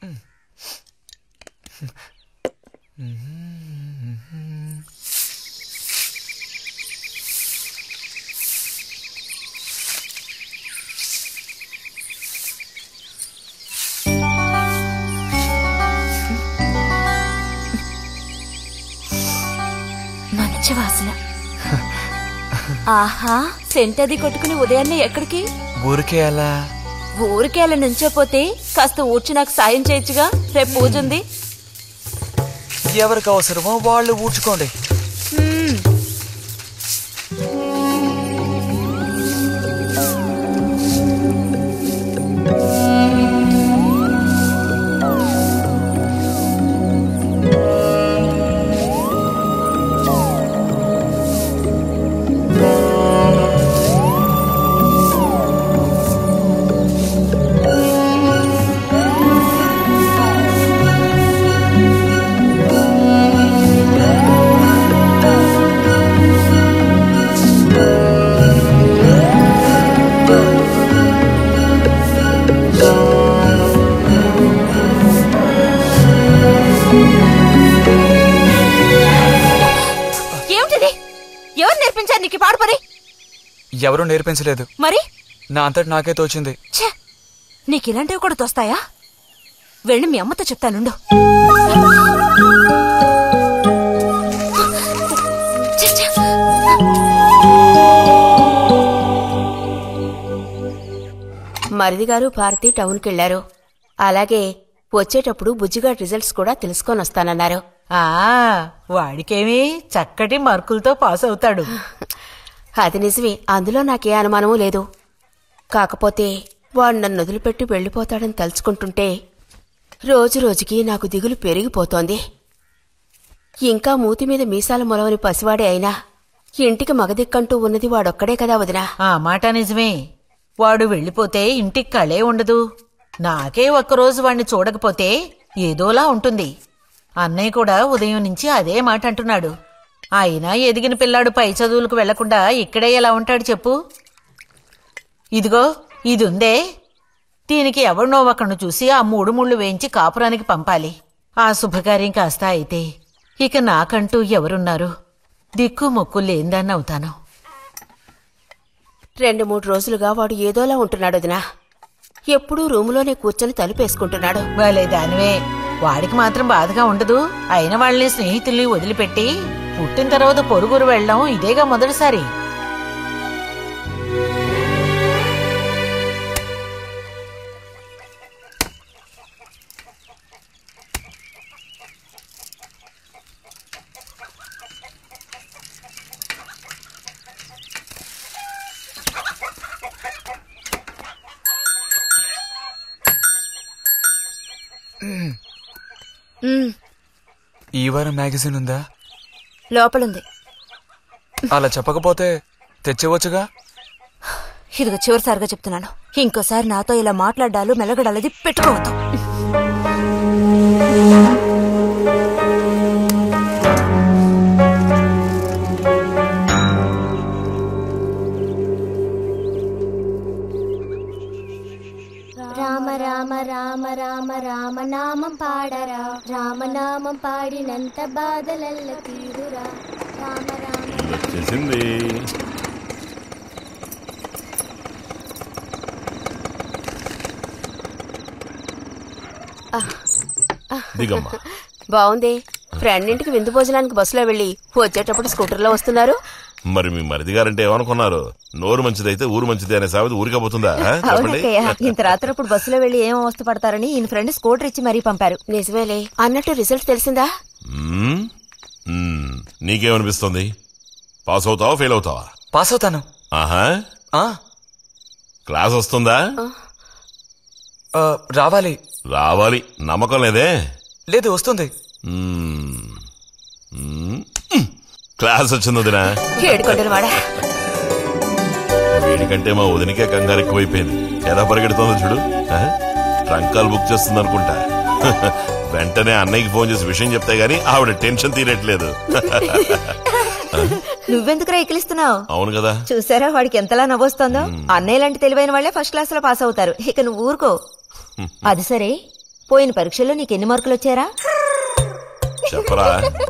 మంచి వాసన ఆహా సెంట్ అది కొట్టుకుని ఉదయాన్నే ఎక్కడికి ఊరికే అలా ఊరికే అలా నుంచోపోతే కాస్త ఊడ్చి నాకు సాయం చేయొచ్చుగా రేపు పూజ ఉంది ఎవరికి అవసరమో వాళ్ళు ఊడ్చుకోండి హ్మ్. ఏమిటిది ఎవరు నేర్పించారు నీకు ఈ పాడు పని ఎవరూ నేర్పించలేదు మరి నా అంతటి నాకే తోచింది ఛే నీకు ఇలాంటివి కూడా తోస్తాయా వెళ్ళి మీ అమ్మతో చెప్తానుండు ఛే, ఛే. మరిది గారు భారతి టౌన్కి వెళ్లారు అలాగే వచ్చేటప్పుడు బుజ్జిగాడ్ రిజల్ట్స్ కూడా తెలుసుకొని వస్తానన్నారు ఆ వాడికేమి చక్కటి మార్కులతో పాస్ అవుతాడు అది నిజమే అందులో నాకే అనుమానమూ లేదు కాకపోతే వాడు నన్ను వదిలిపెట్టి వెళ్ళిపోతాడని తలుచుకుంటుంటే రోజు రోజుకి నాకు దిగులు పెరిగిపోతోంది ఇంకా మూతి మీద మీసాల మొలవని పసివాడే అయినా ఇంటికి మగదిక్కంటూ ఉన్నది వాడొక్కడే కదా వదినా ఆ మాట నిజమే వాడు వెళ్ళిపోతే ఇంటికి కళే ఉండదు నాకే ఒక్కరోజు వాణ్ణి చూడకపోతే ఏదోలా ఉంటుంది అన్నయ్య కూడా ఉదయం నుంచి అదే మాట అంటున్నాడు అయినా ఎదిగిన పిల్లాడు పై చదువులకు వెళ్లకుండా ఇక్కడే ఎలా ఉంటాడు చెప్పు ఇదిగో ఇది ఉందే దీనికి ఎవరినో ఒకరిని చూసి ఆ మూడు ముళ్ళు వేయించి కాపురానికి పంపాలి ఆ శుభకార్యం కాస్త అయితే ఇక నాకంటూ ఎవరున్నారు దిక్కు మొక్కు లేందాన్ని అవుతాను రెండు మూడు రోజులుగా వాడు ఏదోలా ఉంటున్నాడు వదినా ఎప్పుడూ రూములోనే కూర్చొని తలుపేసుకుంటున్నాడు భలే దానివే వాడికి మాత్రం బాధగా ఉండదు అయిన వాళ్ళని స్నేహితుల్ని వదిలిపెట్టి పుట్టిన తర్వాత పొరుగురు వెళ్ళడం ఇదేగా మొదటిసారి ఉమ్, ఈ వారం మ్యాగజైన్ ఉందా లోపలుంది అలా చెప్పకపోతే తెచ్చేవచ్చుగా ఇదిగో చివరిసారిగా చెప్తున్నాను ఇంకోసారి నాతో ఇలా మాట్లాడాలు మెలగడాలది పెట్టుకోవద్దు రామ రామ రామ రామ రామ నామం పాడరా రామనామం పాడినంత బాధలల్ల తీరురా రామ రామ చేసింది దిగమ్మా బావుంది ఫ్రెండ్ ఇంటికి విందు భోజనానికి బస్సులో వెళ్ళి వచ్చేటప్పుడు స్కూటర్లో వస్తున్నారు మరి మీ మరిది గారంటే ఏమనుకున్నారు నోరు మంచిదైతే ఊరు మంచిది అనే సామెత ఊరికపోతుందా ఆ? చెప్పండి ఇంత రాత్రప్పుడు బస్సులో వెళ్లి ఏం అవస్థ పడతారని ఈయన ఫ్రెండ్ స్కూటర్ ఇచ్చి మరీ పంపారు నిజమేలే అన్నట్టు రిజల్ట్ తెలిసిందా మ్మ్? మ్మ్. నీకేమనిపిస్తుంది పాస్ అవుతావా ఫెయిల్ అవుతావా పాస్ అవుతాను ఆహా ఆ, క్లాస్ వస్తుందా ఆ, రావాలి రావాలి నమ్మకం లేదే లేదు వస్తుంది మ్మ్. మ్మ్. క్లాస్ వచ్చింది వదినా ఏడుకొండలు వాడా వీడికంటే మా వదినకే కంగారు ఎక్కువైపోయింది ఎలా పరిగెడుతుందో చూడు ఆ? ట్రంకాలు బుక్ చేస్తుంది అనుకుంటా వెంటనే అన్నయ్యకి ఫోన్ చేసి విషయం చెప్తే గానీ ఆవిడ టెన్షన్ తీరట్లేదు నువ్వెందుకు రైకిలిస్తున్నావు అవును కదా చూసారా వాడికి ఎంతలా నవ్వొస్తుందో అన్నయ్య లాంటి తెలివైన వాళ్లే ఫస్ట్ క్లాస్ లో పాస్ అవుతారు ఇక నువ్వు ఊరుకో అది సరే పోయిన పరీక్షలో నీకు ఎన్ని మార్కులు వచ్చారా చెప్పరా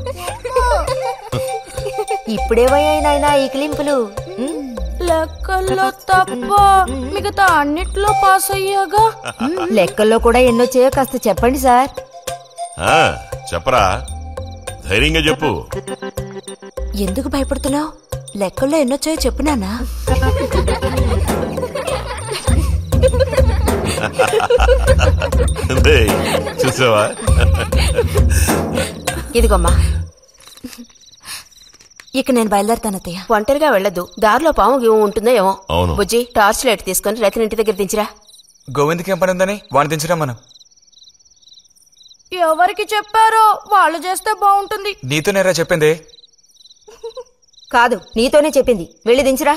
ఇప్పుడేవయ్యాయి నాయనా ఈ క్లింపులు ఉమ్, లెక్కల్లో తప్ప మిగతా అన్నిట్లో పాస్ అయ్యాగా లెక్కల్లో కూడా ఎన్నొచ్చాయో కాస్త చెప్పండి సార్ ఆ, చెప్పరా ధైర్యంగా చెప్పు ఎందుకు భయపడుతున్నావు లెక్కల్లో ఎన్నొచ్చాయో చెప్పు నాన్నా డేయ్, చూసావా ఇదిగోమ్మా ఇక నేను బయలుదేరుతాను అత్తయ్య ఒంటరిగా వెళ్ళొద్దు దారిలో పాము గీము ఉంటుందో ఏమో అవును. బుజ్జి టార్చ్ లైట్ తీసుకొని రతిని ఇంటి దగ్గర దించిరా గోవింద్కి ఏం పని ఉందని వాడిని దించడం మనం ఎవరికి చెప్పారో వాళ్ళు చేస్తే బాగుంటుంది నీతో నేరా చెప్పింది కాదు నీతోనే చెప్పింది వెళ్ళి దించురా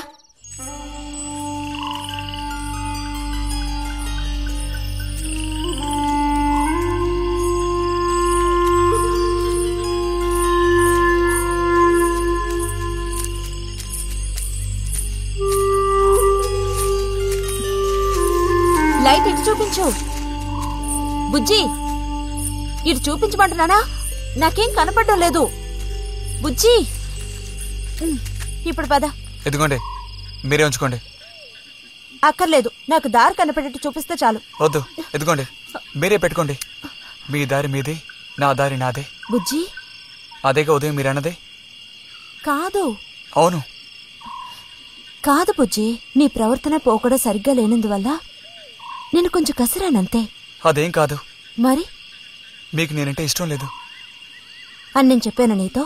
లైట్ ఇటు చూపించు బుజ్జి ఇటు చూపించమంటున్నానా నాకేం కనపడడం లేదు బుజ్జి ఉమ్, ఇప్పుడు పద ఎదుగోండి మీరే ఉంచుకోండి అక్కర్లేదు నాకు దారి కనపడేట్టు చూపిస్తే చాలు వద్దు ఎదుగోండి మీరే పెట్టుకోండి మీ దారి మీది నా దారి నాదే బుజ్జి అదేగా ఉదయం మీరు అన్నదే కాదు అవును కాదు బుజ్జి నీ ప్రవర్తన పోకడ సరిగ్గా లేనందువల్ల నేను కొంచెం కసిరానంతే అదేం కాదు మరి మీకు నేనంటే ఇష్టం లేదు అని నేను చెప్పాను నీతో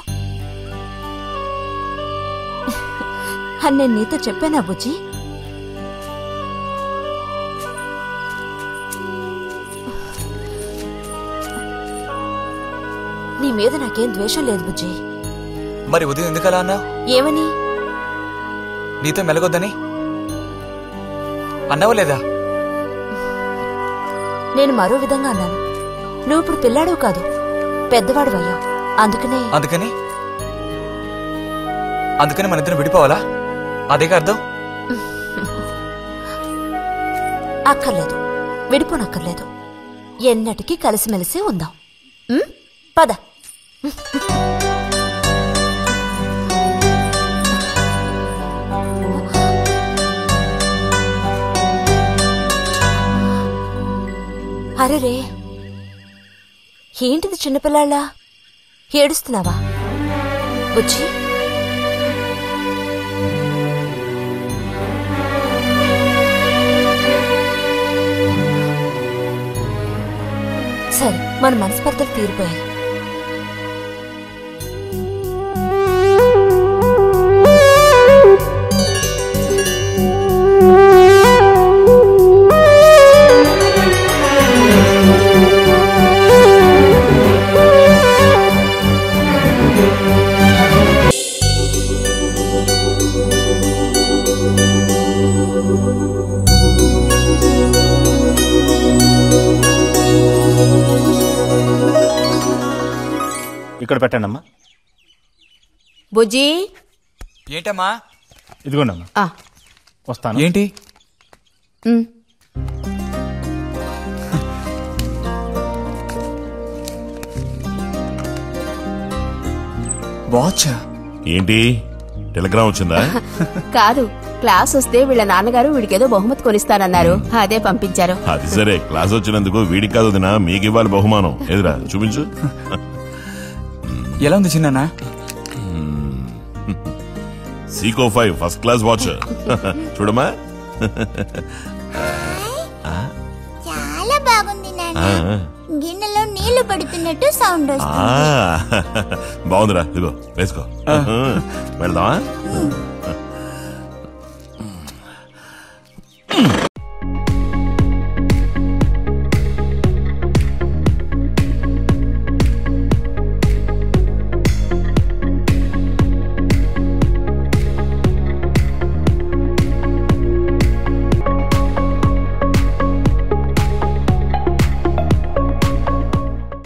అని నేను నీతో చెప్పానా బుజ్జి నీ మీద నాకేం ద్వేషం లేదు బుజ్జి మరి ఉదయం ఎందుకు అలా అన్నావు ఏమని నీతో మెలగొద్దని అన్నావా లేదా నేను మరో విధంగా అన్నాను నువ్వు ఇప్పుడు పిల్లాడు కాదు పెద్దవాడు అయ్యావు అందుకనే అందుకని అందుకని మన ఇద్దరం విడిపోవాలా అదేగా అర్థం అక్కర్లేదు విడిపోనక్కర్లేదు ఎన్నటికీ కలిసిమెలిసి ఉందాం ఉం? పద అరెరే ఏంటిది చిన్నపిల్లాళ్ళ ఏడుస్తున్నావా బుజ్జి సరే మన మనస్పర్ధలు తీరిపోయాయి ఇక్కడ పెట్టండి అమ్మా బుజ్జి ఏంటమ్మా ఇదిగోండి అమ్మా ఆ, వస్తాను ఏంటి ఉమ్. వాచా ఏంటి టెలిగ్రామ్ వచ్చిందా కాదు క్లాస్ వస్తే వీళ్ళ నాన్నగారు వీడికేదో బహుమతి కొనిస్తానన్నారు అదే పంపించారు అది సరే క్లాస్ వచ్చినందుకు వీడికి కాదు వదినా మీకు ఇవ్వాలి బహుమానం ఎదురా చూపించు ఎలా ఉంది చిన్న Seiko five first class watch చూడమ్మా చాలా బాగుంది నాన్న ఆ, గిన్నెలో నీళ్లు పడుతున్నట్టు సౌండ్ ఆ, వస్తుంది బాగుందిరా ఇదిగో వేసుకో వెళ్దామా